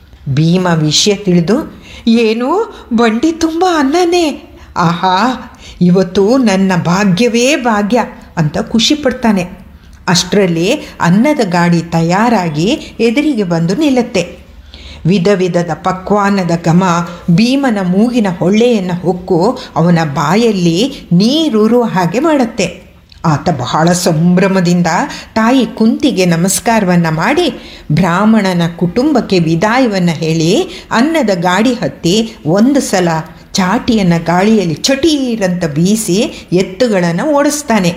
ಭೀಮ ವಿಷಯ ತಿಳಿದು ಏನು ಬಂಡಿ ತುಂಬ ಅನ್ನನೇ ಆಹಾ ಇವತ್ತು ನನ್ನ ಭಾಗ್ಯವೇ ಭಾಗ್ಯ ಅಂತ ಖುಷಿ ಪಡ್ತಾನೆ ಅಷ್ಟರಲ್ಲಿ ಅನ್ನದ ಗಾಡಿ ತಯಾರಾಗಿ ಎದುರಿಗೆ ಬಂದು ನಿಲ್ಲುತ್ತೆ ವಿಧ ವಿಧದ ಪಕ್ವಾನದ ಘಮ ಭೀಮನ ಮೂಗಿನ ಹೊಳ್ಳೆಯನ್ನು ಹೊಕ್ಕು ಅವನ ಬಾಯಲ್ಲಿ ನೀರೂರುವ ಹಾಗೆ ಮಾಡುತ್ತೆ ಆತ ಬಹಳ ಸಂಭ್ರಮದಿಂದ ತಾಯಿ ಕುಂತಿಗೆ ನಮಸ್ಕಾರವನ್ನು ಮಾಡಿ ಬ್ರಾಹ್ಮಣನ ಕುಟುಂಬಕ್ಕೆ ವಿದಾಯವನ್ನು ಹೇಳಿ ಅನ್ನದ ಗಾಡಿ ಹತ್ತಿ ಒಂದು ಸಲ ಚಾಟಿಯನ್ನು ಗಾಳಿಯಲ್ಲಿ ಚಟೀರಂತ ಬೀಸಿ ಎತ್ತುಗಳನ್ನು ಓಡಿಸ್ತಾನೆ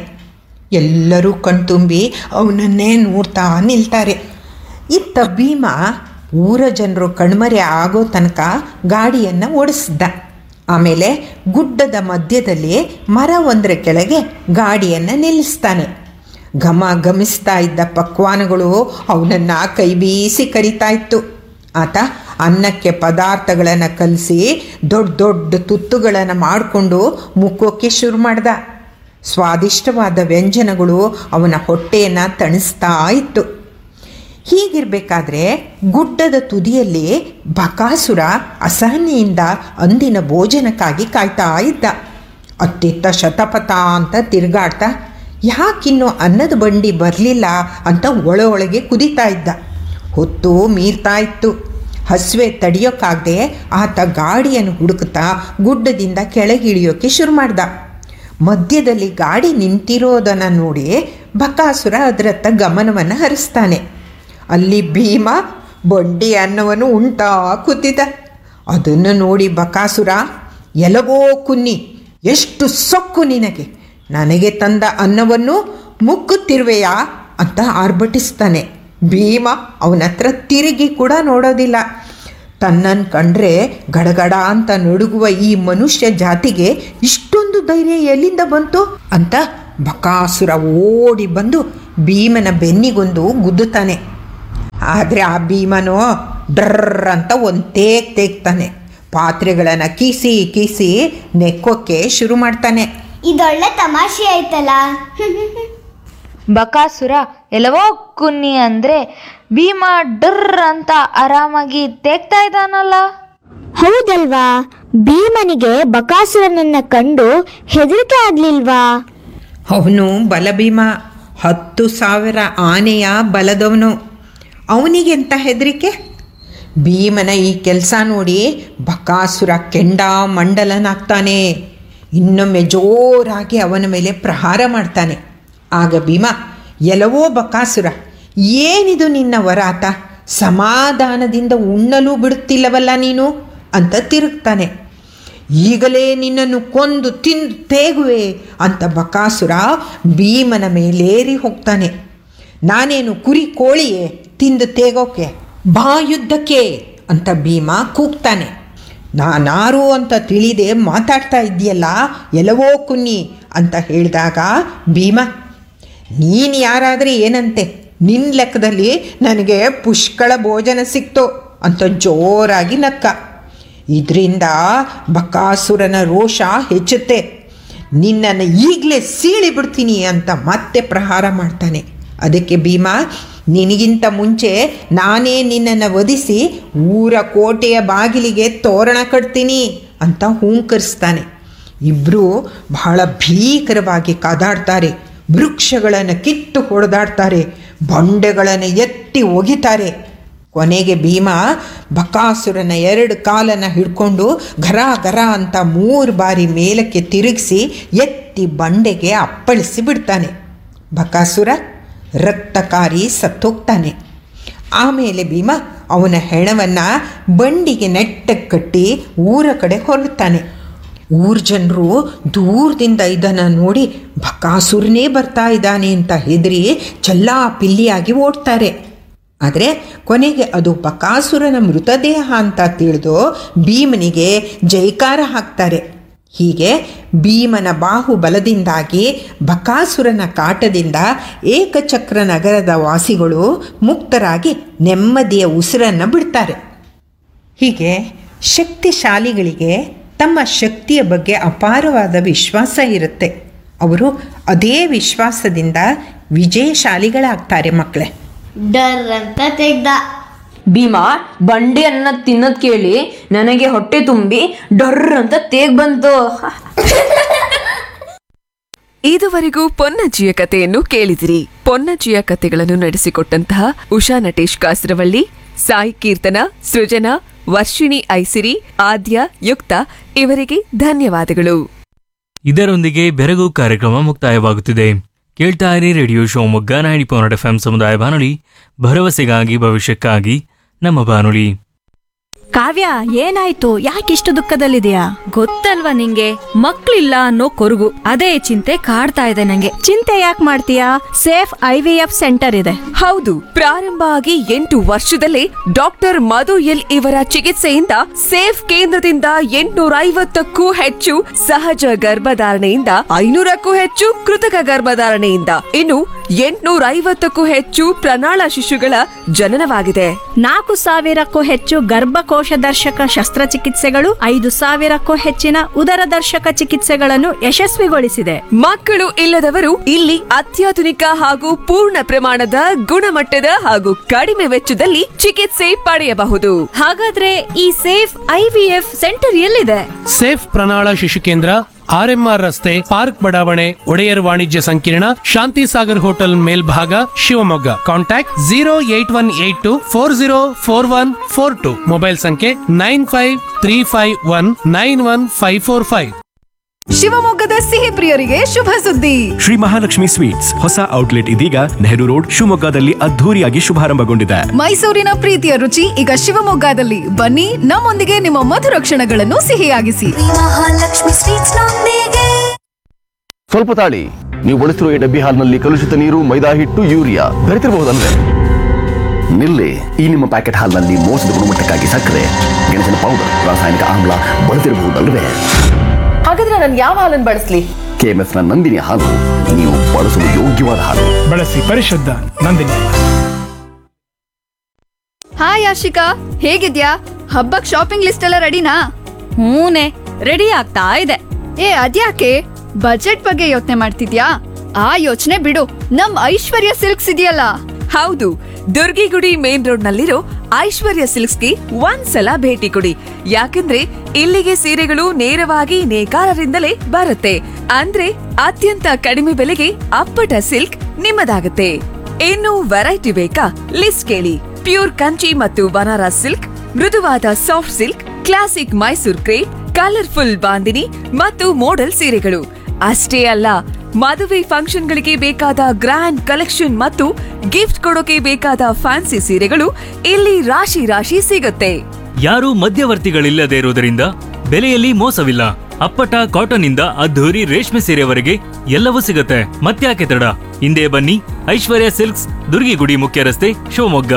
ಎಲ್ಲರೂ ಕಣ್ತುಂಬಿ ಅವನನ್ನೇ ನೋಡ್ತಾ ನಿಲ್ತಾರೆ ಇತ್ತ ಭೀಮ ಊರ ಜನರು ಕಣ್ಮರೆ ಆಗೋ ತನಕ ಗಾಡಿಯನ್ನು ಓಡಿಸಿದ್ದ ಆಮೇಲೆ ಗುಡ್ಡದ ಮಧ್ಯದಲ್ಲಿ ಮರ ಒಂದರ ಕೆಳಗೆ ಗಾಡಿಯನ್ನು ನಿಲ್ಲಿಸ್ತಾನೆ ಘಮ ಗಮಿಸ್ತಾ ಇದ್ದ ಪಕ್ವಾನಗಳು ಅವನನ್ನು ಕೈ ಬೀಸಿ ಕರಿತಾ ಇತ್ತು ಆತ ಅನ್ನಕ್ಕೆ ಪದಾರ್ಥಗಳನ್ನು ಕಲಸಿ ದೊಡ್ಡ ದೊಡ್ಡ ತುತ್ತುಗಳನ್ನು ಮಾಡಿಕೊಂಡು ಮುಕ್ಕೋಕ್ಕೆ ಶುರು ಮಾಡ್ದ ಸ್ವಾದಿಷ್ಟವಾದ ವ್ಯಂಜನಗಳು ಅವನ ಹೊಟ್ಟೆಯನ್ನು ತಣಿಸ್ತಾ ಇತ್ತು ಹೀಗಿರಬೇಕಾದ್ರೆ ಗುಡ್ಡದ ತುದಿಯಲ್ಲಿ ಬಕಾಸುರ ಅಸಹನೆಯಿಂದ ಅಂದಿನ ಭೋಜನಕ್ಕಾಗಿ ಕಾಯ್ತಾ ಇದ್ದ ಅತ್ತಿತ್ತ ಶತಪಥ ಅಂತ ತಿರುಗಾಡ್ತಾ ಯಾಕಿನ್ನೂ ಅನ್ನದ ಬಂಡಿ ಬರಲಿಲ್ಲ ಅಂತ ಒಳ ಒಳಗೆ ಕುದಿತಾ ಇದ್ದ ಹೊತ್ತು ಮೀರ್ತಾ ಇತ್ತು ಹಸುವೆ ತಡೆಯೋಕ್ಕಾಗದೆ ಆತ ಗಾಡಿಯನ್ನು ಹುಡುಕ್ತಾ ಗುಡ್ಡದಿಂದ ಕೆಳಗಿಳಿಯೋಕ್ಕೆ ಶುರು ಮಾಡ್ದ ಮಧ್ಯದಲ್ಲಿ ಗಾಡಿ ನಿಂತಿರೋದನ್ನು ನೋಡಿ ಬಕಾಸುರ ಅದರತ್ತ ಗಮನವನ್ನು ಹರಿಸ್ತಾನೆ ಅಲ್ಲಿ ಭೀಮ ಬಂಡಿ ಅನ್ನವನ್ನು ಉಂಟಾ ಕೂತಿದ್ದ ಅದನ್ನು ನೋಡಿ ಬಕಾಸುರ ಎಲಗೋ ಕುನ್ನಿ ಎಷ್ಟು ಸೊಕ್ಕು ನಿನಗೆ ನನಗೆ ತಂದ ಅನ್ನವನ್ನು ಮುಕ್ಕುತ್ತಿರುವೆಯಾ ಅಂತ ಆರ್ಭಟಿಸ್ತಾನೆ ಭೀಮ ಅವನ ಹತ್ರ ತಿರುಗಿ ಕೂಡ ನೋಡೋದಿಲ್ಲ ತನ್ನನ್ನು ಕಂಡ್ರೆ ಗಡಗಡ ಅಂತ ನಡುಗುವ ಈ ಮನುಷ್ಯ ಜಾತಿಗೆ ಇಷ್ಟೊಂದು ಧೈರ್ಯ ಎಲ್ಲಿಂದ ಬಂತು ಅಂತ ಬಕಾಸುರ ಓಡಿ ಬಂದು ಭೀಮನ ಬೆನ್ನಿಗೊಂದು ಗುದ್ದುತ್ತಾನೆ ಆದರೆ ಆ ಭೀಮನೋ ಡ್ರರ್ ಅಂತ ಒಂದು ತೇಗ್ ತೇಗ್ತಾನೆ ಪಾತ್ರೆಗಳನ್ನು ಕೀಸಿ ಕೀಸಿ ನೆಕ್ಕೋಕ್ಕೆ ಶುರು ಮಾಡ್ತಾನೆ ಇದೊಳ್ಳೆ ತಮಾಷೆ ಆಯ್ತಲ್ಲ ಬಕಾಸುರ ಎಲ್ಲವೋ ಕುನ್ನಿ ಅಂದ್ರೆ ಭೀಮ ಡರ್ ಅಂತ ಆರಾಮಾಗಿ ತೇಗ್ತಾ ಇದ್ದಾನಲ್ಲ ಹೌದಲ್ವಾ ಭೀಮನಿಗೆ ಬಕಾಸುರನನ್ನ ಕಂಡು ಹೆದರಿಕೆ ಆಗ್ಲಿಲ್ವಾ ಅವನು ಬಲಭೀಮ ಹತ್ತು ಸಾವಿರ ಆನೆಯ ಬಲದವನು ಅವನಿಗೆಂತ ಹೆದರಿಕೆ ಭೀಮನ ಈ ಕೆಲಸ ನೋಡಿ ಬಕಾಸುರ ಕೆಂಡ ಮಂಡಲನಾಗ್ತಾನೆ ಇನ್ನೊಮ್ಮೆ ಜೋರಾಗಿ ಅವನ ಮೇಲೆ ಪ್ರಹಾರ ಮಾಡ್ತಾನೆ ಆಗ ಭೀಮ ಎಲವೋ ಬಕಾಸುರ ಏನಿದು ನಿನ್ನ ವರಾತ ಸಮಾಧಾನದಿಂದ ಉಣ್ಣಲು ಬಿಡುತ್ತಿಲ್ಲವಲ್ಲ ನೀನು ಅಂತ ತಿರುಗ್ತಾನೆ ಈಗಲೇ ನಿನ್ನನ್ನು ಕೊಂದು ತಿಂದು ತೇಗುವೆ ಅಂತ ಬಕಾಸುರ ಭೀಮನ ಮೇಲೇರಿ ಹೋಗ್ತಾನೆ ನಾನೇನು ಕುರಿ ಕೋಳಿಯೇ ತಿಂದು ತೇಗೋಕೆ ಬಾ ಯುದ್ಧಕ್ಕೆ ಅಂತ ಭೀಮ ಕೂಗ್ತಾನೆ ನಾನಾರು ಅಂತ ತಿಳಿದೆ ಮಾತಾಡ್ತಾ ಇದೆಯಲ್ಲ ಎಲ್ಲವೋ ಕುನ್ನಿ ಅಂತ ಹೇಳಿದಾಗ ಭೀಮ ನೀನು ಯಾರಾದರೆ ಏನಂತೆ ನಿನ್ನ ಲೆಕ್ಕದಲ್ಲಿ ನನಗೆ ಪುಷ್ಕಳ ಭೋಜನ ಸಿಕ್ತು ಅಂತ ಜೋರಾಗಿ ನಕ್ಕ ಇದರಿಂದ ಬಕಾಸುರನ ರೋಷ ಹೆಚ್ಚುತ್ತೆ ನಿನ್ನನ್ನು ಈಗಲೇ ಸೀಳಿ ಬಿಡ್ತೀನಿ ಅಂತ ಮತ್ತೆ ಪ್ರಹಾರ ಮಾಡ್ತಾನೆ ಅದಕ್ಕೆ ಭೀಮ ನಿನಗಿಂತ ಮುಂಚೆ ನಾನೇ ನಿನ್ನನ್ನು ವಧಿಸಿ ಊರ ಕೋಟೆಯ ಬಾಗಿಲಿಗೆ ತೋರಣ ಕಟ್ತೀನಿ ಅಂತ ಹೂಂಕರಿಸ್ತಾನೆ ಇಬ್ಬರು ಬಹಳ ಭೀಕರವಾಗಿ ಕಾದಾಡ್ತಾರೆ ವೃಕ್ಷಗಳನ್ನು ಕಿತ್ತು ಹೊಡೆದಾಡ್ತಾರೆ ಬಂಡೆಗಳನ್ನು ಎತ್ತಿ ಒಗಿತಾರೆ ಕೊನೆಗೆ ಭೀಮ ಬಕಾಸುರನ ಎರಡು ಕಾಲನ್ನು ಹಿಡ್ಕೊಂಡು ಘರ ಘರ ಅಂತ ಮೂರು ಬಾರಿ ಮೇಲಕ್ಕೆ ತಿರುಗಿಸಿ ಎತ್ತಿ ಬಂಡೆಗೆ ಅಪ್ಪಳಿಸಿ ಬಿಡ್ತಾನೆ ಬಕಾಸುರ ರಕ್ತಕಾರಿ ಸತ್ತೋಗ್ತಾನೆ ಆಮೇಲೆ ಭೀಮ ಅವನ ಹೆಣವನ್ನು ಬಂಡಿಗೆ ನೆಟ್ಟಗೆ ಕಟ್ಟಿ ಊರ ಕಡೆ ಹೊರಡ್ತಾನೆ ಊರ ಜನರು ದೂರದಿಂದ ಇದನ್ನು ನೋಡಿ ಬಕಾಸುರನೇ ಬರ್ತಾ ಇದ್ದಾನೆ ಅಂತ ಹೆದರಿ ಚೆಲ್ಲಾ ಪಿಲ್ಲಿಯಾಗಿ ಓಡ್ತಾರೆ ಆದರೆ ಕೊನೆಗೆ ಅದು ಬಕಾಸುರನ ಮೃತದೇಹ ಅಂತ ತಿಳಿದು ಭೀಮನಿಗೆ ಜೈಕಾರ ಹಾಕ್ತಾರೆ ಹೀಗೆ ಭೀಮನ ಬಾಹುಬಲದಿಂದಾಗಿ ಬಕಾಸುರನ ಕಾಟದಿಂದ ಏಕಚಕ್ರ ನಗರದ ವಾಸಿಗಳು ಮುಕ್ತರಾಗಿ ನೆಮ್ಮದಿಯ ಉಸಿರನ್ನು ಬಿಡ್ತಾರೆ ಹೀಗೆ ಶಕ್ತಿಶಾಲಿಗಳಿಗೆ ತಮ್ಮ ಶಕ್ತಿಯ ಬಗ್ಗೆ ಅಪಾರವಾದ ವಿಶ್ವಾಸ ಇರುತ್ತೆ ಅವರು ಅದೇ ವಿಶ್ವಾಸದಿಂದ ವಿಜಯಶಾಲಿಗಳಾಗ್ತಾರೆ ಮಕ್ಕಳೇ ಡರ್ ಅಂತ ತೆಗ್ದ ಭೀಮ ಬಂಡೆಯನ್ನ ತಿನ್ನೋದ್ ಕೇಳಿ ನನಗೆ ಹೊಟ್ಟೆ ತುಂಬಿ ಡರ್ ಅಂತ ತೇಗ್ ಬಂತು ಇದುವರೆಗೂ ಪೊನ್ನಜ್ಜಿಯ ಕಥೆಯನ್ನು ಕೇಳಿದಿರಿ ಪೊನ್ನಜ್ಜಿಯ ಕಥೆಗಳನ್ನು ನಡೆಸಿಕೊಟ್ಟಂತಹ ಉಷಾ ನಟೇಶ್ ಕಾಸರವಳ್ಳಿ ಸಾಯಿ ಕೀರ್ತನ ಸೃಜನಾ ವರ್ಷಿಣಿ ಐಸಿರಿ ಆದ್ಯ ಯುಕ್ತ ಇವರಿಗೆ ಧನ್ಯವಾದಗಳು ಇದರೊಂದಿಗೆ ಬೆರಗು ಕಾರ್ಯಕ್ರಮ ಮುಕ್ತಾಯವಾಗುತ್ತಿದೆ ಕೇಳ್ತಾ ಇರಿ radio Shivamogga ninety point F M ಸಮುದಾಯ ಬಾನುಲಿ ಭರವಸೆಗಾಗಿ ಭವಿಷ್ಯಕ್ಕಾಗಿ ನಮ್ಮ ಬಾನುಲಿ ಕಾವ್ಯ ಏನಾಯ್ತು ಯಾಕಿಷ್ಟು ದುಃಖದಲ್ಲಿದೆಯಾ ಗೊತ್ತಲ್ವಾ ನಿಂಗೆ ಮಕ್ಳಿಲ್ಲ ಅನ್ನೋ ಕೊರಗು ಅದೇ ಚಿಂತೆ ಕಾಡ್ತಾ ಇದೆ ನಂಗೆ ಚಿಂತೆ ಯಾಕೆ ಮಾಡ್ತೀಯಾ safe I V F centre ಇದೆ ಹೌದು ಪ್ರಾರಂಭ ಆಗಿ ಎಂಟು ವರ್ಷದಲ್ಲೇ ಡಾಕ್ಟರ್ ಮಧು ಎಲ್ ಇವರ ಚಿಕಿತ್ಸೆಯಿಂದ ಸೇಫ್ ಕೇಂದ್ರದಿಂದ ಎಂಟುನೂರ ಐವತ್ತಕ್ಕೂ ಹೆಚ್ಚು ಸಹಜ ಗರ್ಭಧಾರಣೆಯಿಂದ ಐನೂರಕ್ಕೂ ಹೆಚ್ಚು ಕೃತಕ ಗರ್ಭಧಾರಣೆಯಿಂದ ಇನ್ನು ಎಂಟುನೂರ ಐವತ್ತಕ್ಕೂ ಹೆಚ್ಚು ಪ್ರಣಾಳ ಶಿಶುಗಳ ಜನನವಾಗಿದೆ ನಾಲ್ಕು ಸಾವಿರಕ್ಕೂ ಹೆಚ್ಚು ಗರ್ಭಕೋಶ ದರ್ಶಕ ಶಸ್ತ್ರಚಿಕಿತ್ಸೆಗಳು ಐದು ಸಾವಿರಕ್ಕೂ ಹೆಚ್ಚಿನ ಉದರ ದರ್ಶಕ ಚಿಕಿತ್ಸೆಗಳನ್ನು ಯಶಸ್ವಿಗೊಳಿಸಿದೆ ಮಕ್ಕಳು ಇಲ್ಲದವರು ಇಲ್ಲಿ ಅತ್ಯಾಧುನಿಕ ಹಾಗೂ ಪೂರ್ಣ ಪ್ರಮಾಣದ ಗುಣಮಟ್ಟದ ಹಾಗೂ ಕಡಿಮೆ ವೆಚ್ಚದಲ್ಲಿ ಚಿಕಿತ್ಸೆ ಪಡೆಯಬಹುದು ಹಾಗಾದ್ರೆ ಈ ಸೇಫ್ ಐವಿಎಫ್ ಸೆಂಟರ್ ಎಲ್ಲಿದೆ ಸೇಫ್ ಪ್ರಣಾಳ ಶಿಶು ಕೇಂದ್ರ ಆರ್ಎಂಆರ್ ರಸ್ತೆ ಪಾರ್ಕ್ ಬಡಾವಣೆ ಒಡೆಯರ್ ವಾಣಿಜ್ಯ ಸಂಕೀರ್ಣ ಶಾಂತಿ ಸಾಗರ್ ಹೋಟೆಲ್ ಮೇಲ್ಭಾಗ Shivamogga contact zero eight one eight two four zero four one four two mobile ಸಂಖ್ಯೆ nine five three five one nine one five four five ಶಿವಮೊಗ್ಗದ ಸಿಹಿ ಪ್ರಿಯರಿಗೆ ಶುಭ ಸುದ್ದಿ ಶ್ರೀ ಮಹಾಲಕ್ಷ್ಮಿ ಸ್ವೀಟ್ಸ್ ಹೊಸ ಔಟ್ಲೆಟ್ ಇದೀಗ ನೆಹರು ರೋಡ್ ಶಿವಮೊಗ್ಗದಲ್ಲಿ ಅದ್ಧೂರಿಯಾಗಿ ಶುಭಾರಂಭಗೊಂಡಿದೆ ಮೈಸೂರಿನ ಪ್ರೀತಿಯ ರುಚಿ ಈಗ ಶಿವಮೊಗ್ಗದಲ್ಲಿ ಬನ್ನಿ ನಮ್ಮೊಂದಿಗೆ ನಿಮ್ಮ ಮಧುರ ಕ್ಷಣಗಳನ್ನು ಸಿಹಿಯಾಗಿಸಿ ಸ್ವಲ್ಪ ತಾಳಿ ನೀವು ಬಳಸಿರುವ ಈ ಡಬ್ಬಿ ಹಾಲ್ನಲ್ಲಿ ಕಲುಷಿತ ನೀರು ಮೈದಾ ಹಿಟ್ಟು ಯೂರಿಯಾ ಬೆರೆತಿರಬಹುದಲ್ವೇ ನಿಲ್ಲಿ ಈ ನಿಮ್ಮ ಪ್ಯಾಕೆಟ್ ಹಾಲಿನಲ್ಲಿ ಮೋಸದ ಗುಣಮಟ್ಟಕ್ಕಾಗಿ ಸಕ್ಕರೆ ಗೆಣಸಿನ ಪೌಡರ್ ರಾಸಾಯನಿಕ ಆಮ್ಲ ಬಳಸಿರಬಹುದಲ್ವೇ ಹಾಗಾದ್ರೆ ನಾನು ಯಾವ ಹಾಲನ್ನು ಬಳಸ್ಲಿ ಕೆಎಂಎಫ್ನ ನಂದಿನಿ ಹಾಲು ನೀವು ಬಳಸಲು ಯೋಗ್ಯವಾದ ಹಾಲು ಬಳಸಿ ಪರಿಶುದ್ಧ ನಂದಿನಿ ಹಾಯ್ ಆಶಿಕಾ ಹೇಗಿದ್ಯಾ ಹಬ್ಬಕ್ ಶಾಪಿಂಗ್ ಲಿಸ್ಟ್ ಎಲ್ಲ ರೆಡಿನಾ ಹೂನೆ ರೆಡಿ ಆಗ್ತಾ ಇದೆ ಏ ಅದ್ಯಾಕೆ ಬಜೆಟ್ ಬಗ್ಗೆ ಯೋಚನೆ ಮಾಡ್ತಿದ್ಯಾ ಆ ಯೋಚನೆ ಬಿಡು ನಮ್ ಐಶ್ವರ್ಯ ಸಿಲ್ಕ್ಸ್ ಇದೆಯಲ್ಲ ಹೌದು ದುರ್ಗಿಗುಡಿ ಮೇನ್ ರೋಡ್ ನಲ್ಲಿರೋ ಐಶ್ವರ್ಯ ಸಿಲ್ಕ್ಸ್ಗೆ ಒಂದ್ಸಲ ಭೇಟಿ ಕೊಡಿ ಯಾಕಂದ್ರೆ ಇಲ್ಲಿಗೆ ಸೀರೆಗಳು ನೇರವಾಗಿ ನೇಕಾರರಿಂದಲೇ ಬರುತ್ತೆ ಅಂದ್ರೆ ಅತ್ಯಂತ ಕಡಿಮೆ ಬೆಲೆಗೆ ಅಪ್ಪಟ ಸಿಲ್ಕ್ ನಿಮ್ಮದಾಗುತ್ತೆ ಇನ್ನು ವೆರೈಟಿ ಬೇಕಾ ಲಿಸ್ಟ್ ಕೇಳಿ ಪ್ಯೂರ್ ಕಂಚಿ ಮತ್ತು ಬನಾರಸ್ ಸಿಲ್ಕ್ ಮೃದುವಾದ soft silk classic Mysore crepe colourful bandhani ಮತ್ತು ಮೋಡಲ್ ಸೀರೆಗಳು ಅಷ್ಟೇ ಅಲ್ಲ ಮದುವೆ ಫಂಕ್ಷನ್ಗಳಿಗೆ ಬೇಕಾದ ಗ್ರ್ಯಾಂಡ್ ಕಲೆಕ್ಷನ್ ಮತ್ತು ಗಿಫ್ಟ್ ಕೊಡೋಕೆ ಬೇಕಾದ ಫ್ಯಾನ್ಸಿ ಸೀರೆಗಳು ಇಲ್ಲಿ ರಾಶಿ ರಾಶಿ ಸಿಗುತ್ತೆ ಯಾರೂ ಮಧ್ಯವರ್ತಿಗಳಿಲ್ಲದೆ ಇರುವುದರಿಂದ ಬೆಲೆಯಲ್ಲಿ ಮೋಸವಿಲ್ಲ ಅಪ್ಪಟ ಕಾಟನ್ ಇಂದ ಅದ್ಧೂರಿ ರೇಷ್ಮೆ ಸೀರೆವರೆಗೆ ಎಲ್ಲವೂ ಸಿಗುತ್ತೆ ಮತ್ತ್ಯಾಕೆ ತಡ ಹಿಂದೆ ಬನ್ನಿ ಐಶ್ವರ್ಯ ಸಿಲ್ಕ್ಸ್ ದುರ್ಗಿಗುಡಿ ಮುಖ್ಯ ರಸ್ತೆ ಶಿವಮೊಗ್ಗ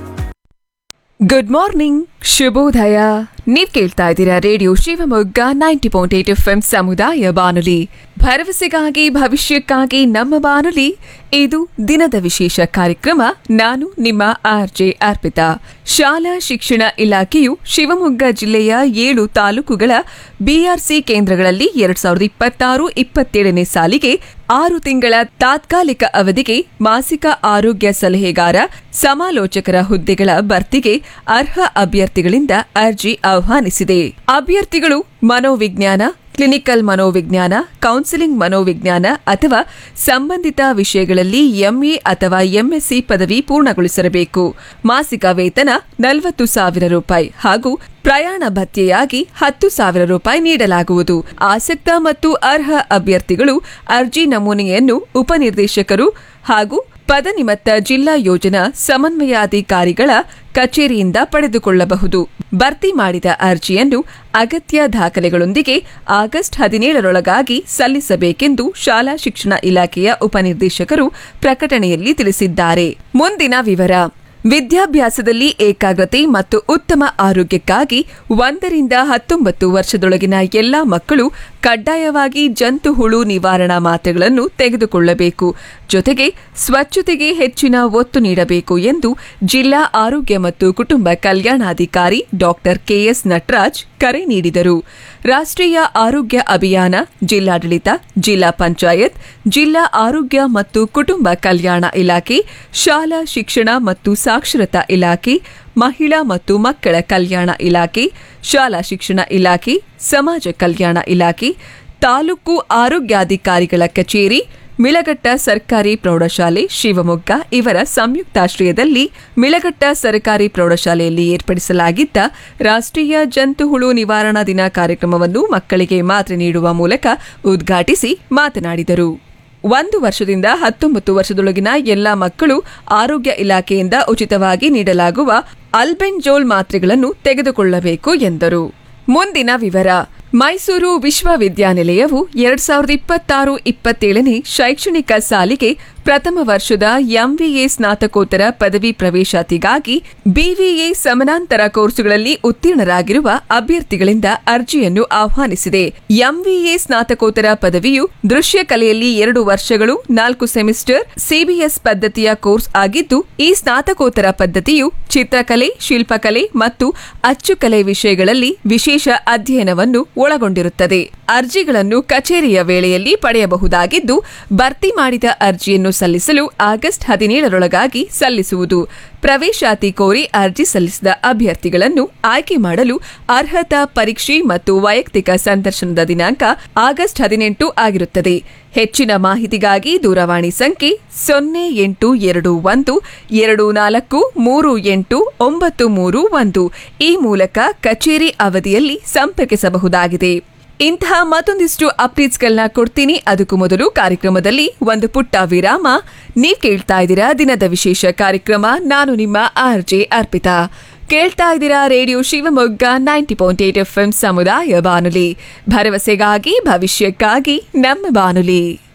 ಗುಡ್ ಮಾರ್ನಿಂಗ್ ಶುಭೋದಯ ನೀವ್ ಕೇಳ್ತಾ ಇದ್ದೀರಾ radio Shivamogga ninety point eight F M ಸಮುದಾಯ ಬಾನುಲಿ ಭರವಸೆಗಾಗಿ ಭವಿಷ್ಯಕ್ಕಾಗಿ ನಮ್ಮ ಬಾನುಲಿ ಇದು ದಿನದ ವಿಶೇಷ ಕಾರ್ಯಕ್ರಮ ನಾನು ನಿಮ್ಮ ಆರ್ ಜೆ ಅರ್ಪಿತಾ ಶಾಲಾ ಶಿಕ್ಷಣ ಇಲಾಖೆಯು ಶಿವಮೊಗ್ಗ ಜಿಲ್ಲೆಯ ಏಳು ತಾಲೂಕುಗಳ ಬಿಆರ್ಸಿ ಕೇಂದ್ರಗಳಲ್ಲಿ ಎರಡ್ ಸಾವಿರದ ಇಪ್ಪತ್ತಾರು ಇಪ್ಪತ್ತೇಳನೇ ಸಾಲಿಗೆ ಆರು ತಿಂಗಳ ತಾತ್ಕಾಲಿಕ ಅವಧಿಗೆ ಮಾಸಿಕ ಆರೋಗ್ಯ ಸಲಹೆಗಾರ ಸಮಾಲೋಚಕರ ಹುದ್ದೆಗಳ ಭರ್ತಿಗೆ ಅರ್ಹ ಅಭ್ಯರ್ಥಿಗಳಿಂದ ಅರ್ಜಿ ಆಹ್ವಾನಿಸಿದೆ ಅಭ್ಯರ್ಥಿಗಳು ಮನೋವಿಜ್ಞಾನ ಕ್ಲಿನಿಕಲ್ ಮನೋವಿಜ್ಞಾನ ಕೌನ್ಸಿಲಿಂಗ್ ಮನೋವಿಜ್ಞಾನ ಅಥವಾ ಸಂಬಂಧಿತ ವಿಷಯಗಳಲ್ಲಿ ಎಂಎ ಅಥವಾ ಎಂಎಸ್ಸಿ ಪದವಿ ಪೂರ್ಣಗೊಳಿಸಿರಬೇಕು ಮಾಸಿಕ ವೇತನ ನಲವತ್ತು ಸಾವಿರ ರೂಪಾಯಿ ಹಾಗೂ ಪ್ರಯಾಣ ಭತ್ಯೆಯಾಗಿ ಹತ್ತು ಸಾವಿರ ರೂಪಾಯಿ ನೀಡಲಾಗುವುದು ಆಸಕ್ತ ಮತ್ತು ಅರ್ಹ ಅಭ್ಯರ್ಥಿಗಳು ಅರ್ಜಿ ನಮೂನೆಯನ್ನು ಉಪನಿರ್ದೇಶಕರು ಹಾಗೂ ಪದನಿಮಿತ್ತ ಜಿಲ್ಲಾ ಯೋಜನಾ ಸಮನ್ವಯಾಧಿಕಾರಿಗಳ ಕಚೇರಿಯಿಂದ ಪಡೆದುಕೊಳ್ಳಬಹುದು ಭರ್ತಿ ಮಾಡಿದ ಅರ್ಜಿಯನ್ನು ಅಗತ್ಯ ದಾಖಲೆಗಳೊಂದಿಗೆ ಆಗಸ್ಟ್ ಹದಿನೇಳರೊಳಗಾಗಿ ಸಲ್ಲಿಸಬೇಕೆಂದು ಶಾಲಾ ಶಿಕ್ಷಣ ಇಲಾಖೆಯ ಉಪನಿರ್ದೇಶಕರು ಪ್ರಕಟಣೆಯಲ್ಲಿ ತಿಳಿಸಿದ್ದಾರೆ ಮುಂದಿನ ವಿವರ ವಿದ್ಯಾಭ್ಯಾಸದಲ್ಲಿ ಏಕಾಗ್ರತೆ ಮತ್ತು ಉತ್ತಮ ಆರೋಗ್ಯಕ್ಕಾಗಿ ಒಂದರಿಂದ ಹತ್ತೊಂಬತ್ತು ವರ್ಷದೊಳಗಿನ ಎಲ್ಲಾ ಮಕ್ಕಳು ಕಡ್ಡಾಯವಾಗಿ ಜಂತು ಹುಳು ನಿವಾರಣಾ ಮಾತ್ರೆಗಳನ್ನು ತೆಗೆದುಕೊಳ್ಳಬೇಕು ಜೊತೆಗೆ ಸ್ವಚ್ಛತೆಗೆ ಹೆಚ್ಚಿನ ಒತ್ತು ನೀಡಬೇಕು ಎಂದು ಜಿಲ್ಲಾ ಆರೋಗ್ಯ ಮತ್ತು ಕುಟುಂಬ ಕಲ್ಯಾಣಾಧಿಕಾರಿ ಡಾಕ್ಟರ್ ಕೆಎಸ್ ನಟರಾಜ್ ಕರೆ ನೀಡಿದರು ರಾಷ್ಟ್ರೀಯ ಆರೋಗ್ಯ ಅಭಿಯಾನ ಜಿಲ್ಲಾಡಳಿತ ಜಿಲ್ಲಾ ಪಂಚಾಯತ್ ಜಿಲ್ಲಾ ಆರೋಗ್ಯ ಮತ್ತು ಕುಟುಂಬ ಕಲ್ಯಾಣ ಇಲಾಖೆ ಶಾಲಾ ಶಿಕ್ಷಣ ಮತ್ತು ಸಾಕ್ಷರತಾ ಇಲಾಖೆ ಮಹಿಳಾ ಮತ್ತು ಮಕ್ಕಳ ಕಲ್ಯಾಣ ಇಲಾಖೆ ಶಾಲಾ ಶಿಕ್ಷಣ ಇಲಾಖೆ ಸಮಾಜ ಕಲ್ಯಾಣ ಇಲಾಖೆ ತಾಲೂಕು ಆರೋಗ್ಯಾಧಿಕಾರಿಗಳ ಕಚೇರಿ ಮಿಳಗಟ್ಟ ಸರ್ಕಾರಿ ಪ್ರೌಢಶಾಲೆ ಶಿವಮೊಗ್ಗ ಇವರ ಸಂಯುಕ್ತಾಶ್ರಯದಲ್ಲಿ ಮಿಳಗಟ್ಟ ಸರ್ಕಾರಿ ಪ್ರೌಢಶಾಲೆಯಲ್ಲಿ ಏರ್ಪಡಿಸಲಾಗಿದ್ದ ರಾಷ್ಟ್ರೀಯ ಜಂತು ಹುಳು ನಿವಾರಣಾ ದಿನ ಕಾರ್ಯಕ್ರಮವನ್ನು ಮಕ್ಕಳಿಗೆ ಮಾತ್ರೆ ನೀಡುವ ಮೂಲಕ ಉದ್ಘಾಟಿಸಿ ಮಾತನಾಡಿದರು ಒಂದು ವರ್ಷದಿಂದ ಹತ್ತೊಂಬತ್ತು ವರ್ಷದೊಳಗಿನ ಎಲ್ಲಾ ಮಕ್ಕಳು ಆರೋಗ್ಯ ಇಲಾಖೆಯಿಂದ ಉಚಿತವಾಗಿ ನೀಡಲಾಗುವ ಅಲ್ಬೆಂಜೋಲ್ ಮಾತ್ರೆಗಳನ್ನು ತೆಗೆದುಕೊಳ್ಳಬೇಕು ಎಂದರು ಮುಂದಿನ ವಿವರ ಮೈಸೂರು ವಿಶ್ವವಿದ್ಯಾನಿಲಯವು ಎರಡ್ ಸಾವಿರದ ಇಪ್ಪತ್ತಾರು ಇಪ್ಪತ್ತೇಳನೇ ಶೈಕ್ಷಣಿಕ ಸಾಲಿಗೆ ಪ್ರಥಮ ವರ್ಷದ ಎಂವಿಎ ಸ್ನಾತಕೋತ್ತರ ಪದವಿ ಪ್ರವೇಶಾತಿಗಾಗಿ ಬಿವಿಎ ಸಮಾನಾಂತರ ಕೋರ್ಸುಗಳಲ್ಲಿ ಉತ್ತೀರ್ಣರಾಗಿರುವ ಅಭ್ಯರ್ಥಿಗಳಿಂದ ಅರ್ಜಿಯನ್ನು ಆಹ್ವಾನಿಸಿದೆ ಎಂವಿಎ ಸ್ನಾತಕೋತ್ತರ ಪದವಿಯು ದೃಶ್ಯ ಕಲೆಯಲ್ಲಿ ಎರಡು ವರ್ಷಗಳು ನಾಲ್ಕು ಸೆಮಿಸ್ಟರ್ ಸಿಬಿಎಸ್ ಪದ್ಧತಿಯ ಕೋರ್ಸ್ ಆಗಿದ್ದು ಈ ಸ್ನಾತಕೋತ್ತರ ಪದ್ಧತಿಯು ಚಿತ್ರಕಲೆ ಶಿಲ್ಪಕಲೆ ಮತ್ತು ಅಚ್ಚುಕಲೆ ವಿಷಯಗಳಲ್ಲಿ ವಿಶೇಷ ಅಧ್ಯಯನವನ್ನು ಒಳಗೊಂಡಿರುತ್ತದೆ ಅರ್ಜಿಗಳನ್ನು ಕಚೇರಿಯ ವೇಳೆಯಲ್ಲಿ ಪಡೆಯಬಹುದಾಗಿದ್ದು ಭರ್ತಿ ಮಾಡಿದ ಅರ್ಜಿಯನ್ನು ಸಲ್ಲಿಸಲು ಆಗಸ್ಟ್ ಹದಿನೇಳರೊಳಗಾಗಿ ಸಲ್ಲಿಸುವುದು ಪ್ರವೇಶಾತಿ ಕೋರಿ ಅರ್ಜಿ ಸಲ್ಲಿಸಿದ ಅಭ್ಯರ್ಥಿಗಳನ್ನು ಆಯ್ಕೆ ಮಾಡಲು ಅರ್ಹತಾ ಪರೀಕ್ಷೆ ಮತ್ತು ವೈಯಕ್ತಿಕ ಸಂದರ್ಶನದ ದಿನಾಂಕ ಆಗಸ್ಟ್ ಹದಿನೆಂಟು ಆಗಿರುತ್ತದೆ ಹೆಚ್ಚಿನ ಮಾಹಿತಿಗಾಗಿ ದೂರವಾಣಿ ಸಂಖ್ಯೆ ಸೊನ್ನೆ ಎಂಟು ಎರಡು ಒಂದು ಎರಡು ನಾಲ್ಕು ಮೂರು ಎಂಟು ಒಂಬತ್ತು ಮೂರು ಒಂದು ಈ ಮೂಲಕ ಕಚೇರಿ ಅವಧಿಯಲ್ಲಿ ಸಂಪರ್ಕಿಸಬಹುದಾಗಿದೆ ಇಂತಹ ಮತ್ತೊಂದಿಷ್ಟು ಅಪ್ಡೇಟ್ಸ್ಗಳನ್ನ ಕೊಡ್ತೀನಿ ಅದಕ್ಕೂ ಮೊದಲು ಕಾರ್ಯಕ್ರಮದಲ್ಲಿ ಒಂದು ಪುಟ್ಟ ವಿರಾಮ ನೀವ್ ಕೇಳ್ತಾ ಇದ್ದೀರಾ ದಿನದ ವಿಶೇಷ ಕಾರ್ಯಕ್ರಮ ನಾನು ನಿಮ್ಮ ಆರ್ ಜೆ ಅರ್ಪಿತಾ ಕೇಳ್ತಾ ಇದ್ದೀರಾ radio Shivamogga ninety point eight F ಸಮುದಾಯ ಬಾನುಲಿ ಭರವಸೆಗಾಗಿ ಭವಿಷ್ಯಕ್ಕಾಗಿ ನಮ್ಮ ಬಾನುಲಿ